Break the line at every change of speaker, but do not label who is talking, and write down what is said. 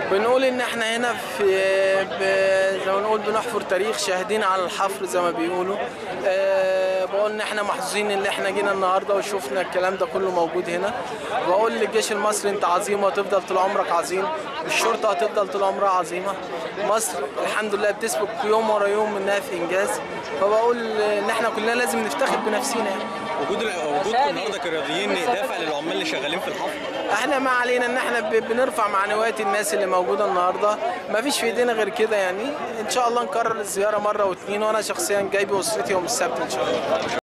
بنقول ان احنا هنا في ب- زي ما نقول بنحفر تاريخ شاهدين على الحفر زي ما بيقولوا أه بقول ان احنا محظوظين ان احنا جينا النهارده وشفنا الكلام ده كله موجود هنا بقول للجيش المصري انت عظيم وهتفضل طول عمرك عظيم الشرطه هتفضل طول عمرها عظيمه مصر الحمد لله بتسبق يوم ورا يوم انها في انجاز فبقول ان احنا كلنا لازم نفتخر بنفسنا يعني
وجود وجودكم النهارده كرياضيين دافع للعمال اللي شغالين في الحفر
احنا ما علينا ان احنا ب- بنرفع معنويات الناس اللي موجوده النهارده ما فيش في ايدينا غير كده يعني ان شاء الله نكرر الزياره مره واتنين وانا شخصيا جايب اسرتي يوم السبت ان شاء الله